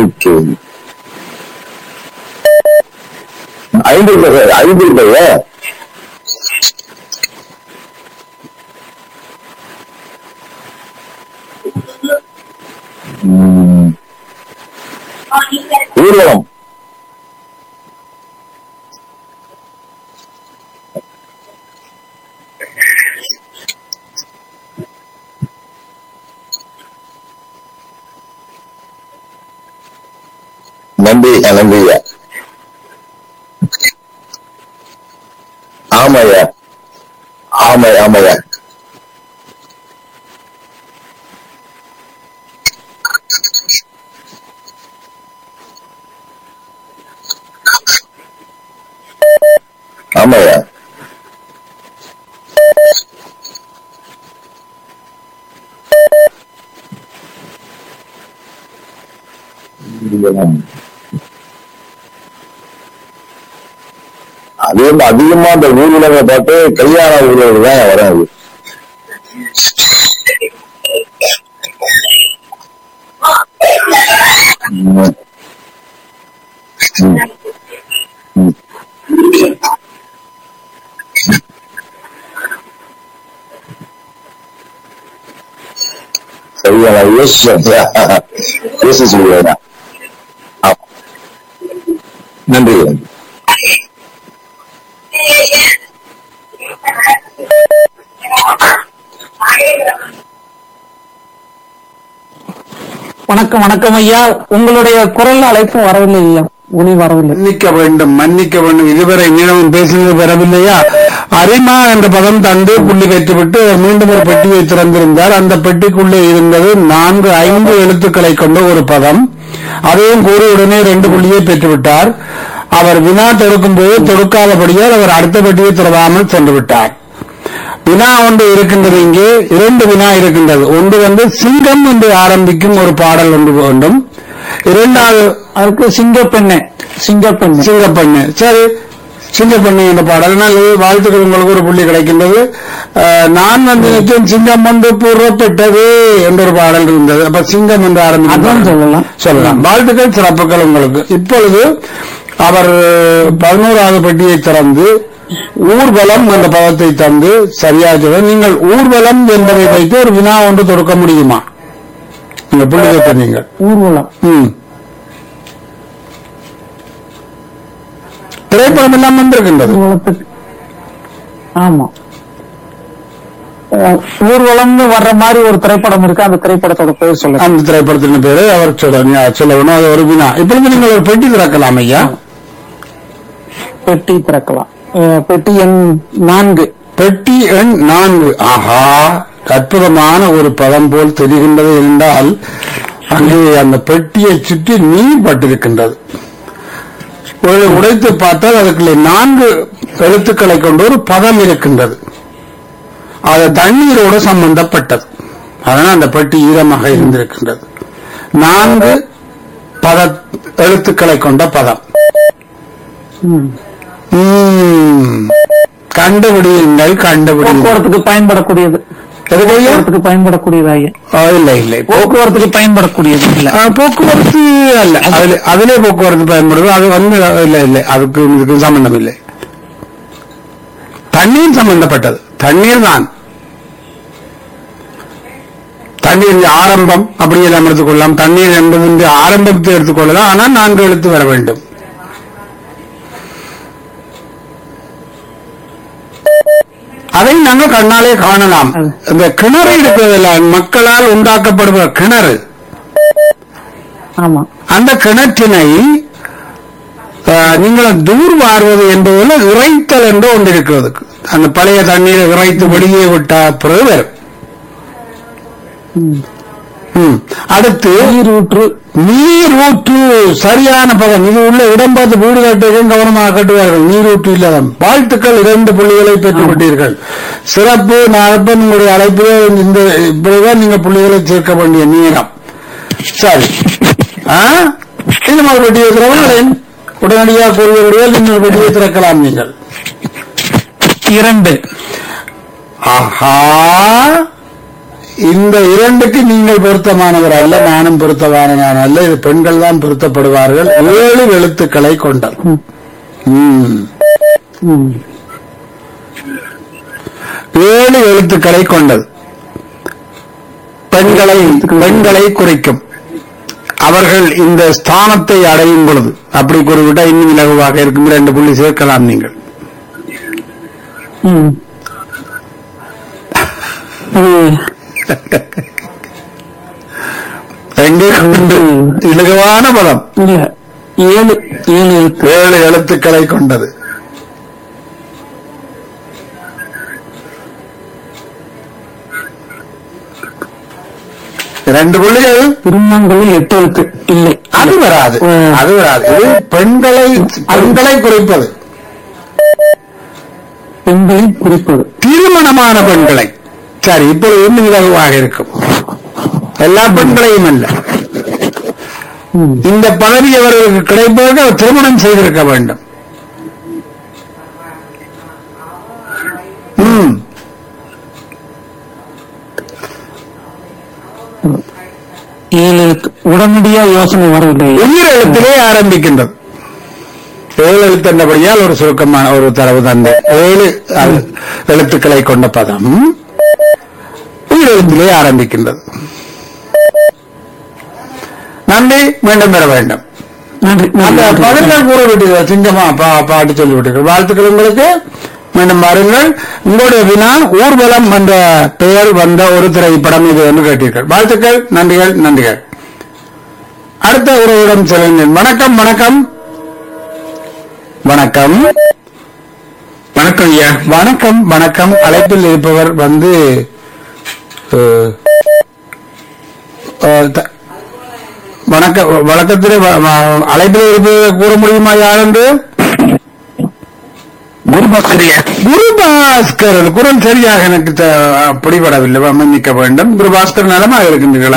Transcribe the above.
இருக்கு ஐந்து ரூபாய் ஐந்து ரூபாயா ம். ஊர்வலம் நன்றி நன்றியா ஆமாய்யா ஆமா ஆமாய்யா ஆமாய்யா அதே மாதிரி அதிகமா அந்த ஊர்வலங்களை பார்த்து கல்யாண ஊர்வலம் தான் வரும் அது ம். ம். ம். சரியா நான் யோசிச்சேன் யோசிச்சு சொல்லுவேன் நன்றி வணக்கம் வணக்கம் ஐயா உங்களுடைய குரல் அழைப்பும் வரவில்லை ஐயா ஒளி வரவில்லை மன்னிக்க வேண்டும் மன்னிக்க வேண்டும் இதுவரை மீனவன் பேசினது பெறவில்லையா அரிமா என்ற பதம் தந்து புள்ளி வைத்துவிட்டு மீண்டும் ஒரு பெட்டியை திறந்திருந்தார் அந்த பெட்டிக்குள்ளே இருந்தது நான்கு ஐந்து எழுத்துக்களை கொண்ட ஒரு பதம் அதையும் கூறி உடனே ரெண்டு புள்ளியை பெற்றுவிட்டார் அவர் வினா தொடுக்கும் போது தொடுக்காதபடியால் அவர் அடுத்த பெட்டியை திறவாமல் சென்று விட்டார் வினா ஒன்று இருக்கின்றது இங்கே இரண்டு வினா இருக்கின்றது ஒன்று வந்து சிங்கம் என்று ஆரம்பிக்கும் ஒரு பாடல் ஒன்று வேண்டும் இரண்டாவது அதுக்கு சிங்கப்பெண்ணு சிங்கப்பெண்ணு சிங்கப்பெண்ணு சரி சிங்கப்பெண்ணு என்ற பாடல் நல்லது வாழ்த்துக்கள் உங்களுக்கு ஒரு புள்ளி கிடைக்கின்றது அஹ், நான் வந்து நினைச்சேன் சிங்கம் வந்து புறப்பட்டது என்ற ஒரு பாடல் இருந்தது அப்ப சிங்கம் என்று ஆரம்பிக்கும் அதான் சொல்லலாம். சொல்லலாம் வாழ்த்துக்கள் சிறப்புகள் உங்களுக்கு இப்பொழுது அவர் பதினோராவது பெட்டியை திறந்து ஊர்வலம் என்ற பதத்தை தந்து சரியாக சொல்ல நீங்கள் ஊர்வலம் என்பதை வைத்து ஒரு வினா ஒன்று தொடுக்க முடியுமா நீங்க புள்ளி வைத்த நீங்கள் ஊர்வலம் ம் திரைப்படம் எல்லாம் வந்திருக்கின்றது ஊர்வலத்துக்கு ஆமா அஹ், ஊர்வலம்னு வர்ற மாதிரி ஒரு திரைப்படம் இருக்கு அந்த திரைப்படத்தோட பேர் சொல்லுங்க அந்த திரைப்படத்தின் பேரு அவர் சொல்ல சொல்லணும் அது ஒரு வினா இப்பொழுது நீங்கள் ஒரு பெட்டி திறக்கலாம் ஐயா பெட்டி திறக்கலாம் அஹ், பெட்டி எண் நான்கு பெட்டி எண் நான்கு ஆஹா அற்புதமான ஒரு பதம் போல் தெரிகின்றது என்றால் அங்கே அந்த பெட்டியை சுற்றி நீர் பட்டிருக்கின்றது ஒரு உடைத்து பார்த்தால் அதுக்குள்ளே நான்கு எழுத்துக்களை கொண்ட ஒரு பதம் இருக்கின்றது அது தண்ணீரோடு சம்பந்தப்பட்டது அதனால் அந்த பெட்டி ஈரமாக இருந்திருக்கின்றது நான்கு பத எழுத்துக்களை கொண்ட பதம் ம். ம். கண்டுபிடியுங்கள் கண்டுபிடியுங்கள் போக்குவரத்துக்கு பயன்படக்கூடியது எதுக்கு ஐயா? போக்குவரத்துக்கு பயன்படக்கூடியது ஐயா ஆ, இல்லை இல்லை போக்குவரத்துக்கு பயன்படக்கூடியது இல்ல ஆ, போக்குவரத்து அல்ல அதுல அதிலே போக்குவரத்து பயன்படுது அது வந்து இல்லை இல்லை அதுக்கு இதுக்கு சம்பந்தம் இல்லை தண்ணீர் சம்பந்தப்பட்டது தண்ணீர் தான் தண்ணீர் ஆரம்பம் அப்படி எல்லாம் எடுத்துக்கொள்ளலாம் தண்ணீர் என்பது ஆரம்பத்தை எடுத்துக்கொள்ளலாம் ஆனால் நான்கு எழுத்து வர வேண்டும் அதை நாங்கள் கண்ணாலே காணலாம் இந்த கிணறு இருக்கிறதில்ல மக்களால் உண்டாக்கப்படுகிற கிணறு ஆமா அந்த கிணற்றினை அஹ், நீங்கள் தூர் வாருவது என்பதில் இறைத்தல் என்று ஒன்று இருக்கிறது அந்த பழைய தண்ணீரை இறைத்து வெளியே விட்ட பிறகு வரும். ம். அடுத்து நீரூற்று நீரூற்று சரியான பதம் இது உள்ள இடம் பார்த்து வீடு கட்டுவதும் கவனமாக கட்டுவார்கள் நீரூற்று இல்லாத வாழ்த்துக்கள் இரண்டு புள்ளிகளை பெற்றுக் விட்டீர்கள் சிறப்பு நாகப்பன் உங்களுடைய அழைப்பு இந்த இப்படிதான் நீங்க புள்ளிகளை சேர்க்க வேண்டிய நேரம் சரி ஆ? இன்னும் ஒரு பெட்டியை திறவுங்களேன் உடனடியாக கூறுவீர்கள் இன்னொரு பெட்டியை திறக்கலாம் நீங்கள் இரண்டு ஆஹா இந்த இரண்டுக்கு நீங்கள் பொருத்தமானவர் அல்ல நானும் பொருத்தமானவன் அல்ல இது பெண்கள் தான் பொருத்தப்படுவார்கள் ஏழு எழுத்துக்களை கொண்டது ம். ம். ஏழு எழுத்துக்களை கொண்டது பெண்களை பெண்களை குறிக்கும் அவர்கள் இந்த ஸ்தானத்தை அடையும் பொழுது அப்படி குறிப்பிட்டா இன்னும் இலகுவாக இருக்கும் இரண்டு புள்ளி சேர்க்கலாம் நீங்கள் ம். அது எங்கே கொண்டு இலகுவான பதம் இல்ல ஏழு ஏழு எழுத்து ஏழு எழுத்துக்களை கொண்டது இரண்டு புள்ளிகள் திருமணங்களில் எட்டு எழுத்து இல்லை அது வராது ம். அது வராது இது பெண்களை பெண்களை குறிப்பது பெண்களை குறிப்பது திருமணமான பெண்களை சரி இப்பொழுது இன்னும் இலகுவாக இருக்கும் எல்லா பெண்களையும் அல்ல ம். இந்த பதவி அவர்களுக்கு கிடைப்பதற்கு அவர் திருமணம் செய்திருக்க வேண்டும் ம் ஏழு எழுத்து உடனடியா யோசனை வரவில்லை உயிர் எழுத்திலே ஆரம்பிக்கின்றது ஏழு எழுத்து என்றபடியால் ஒரு சுருக்கமான ஒரு தரவு தந்தை ஏழு அஹ், எழுத்துக்களை கொண்ட பதம் உயிர் எழுத்திலே ஆரம்பிக்கின்றது நன்றி மீண்டும் பெற வேண்டும் நன்றி அந்த நன்றி. பதங்கள் கூற விட்டீர்கள் சிங்கமா பா பாட்டு சொல்லி விட்டீர்கள் வாழ்த்துக்கள் உங்களுக்கு மீண்டும் பாருங்கள் உங்களுடைய வினா ஊர்வலம் என்ற பெயர் வந்த ஒரு திரைப்படம் இது என்று கேட்டீர்கள் வாழ்த்துக்கள் நன்றிகள் நன்றிகள் அடுத்த உறவிடம் செல்கின்றேன் வணக்கம் வணக்கம் வணக்கம் வணக்கம் ஐயா வணக்கம் வணக்கம் அழைப்பில் இருப்பவர் வந்து அஹ், அஹ், த- வணக்கம் வழக்கத்திலே வ- வ- அழைப்பில் இருப்பதை கூற முடியுமா யார் என்று குருபாஸ்கர் குருபாஸ்கர் குரல் சரியாக எனக்கு த- பிடிபடவில்லை மன்னிக்க வேண்டும் குருபாஸ்கர் நலமாக இருக்கின்றீர்களா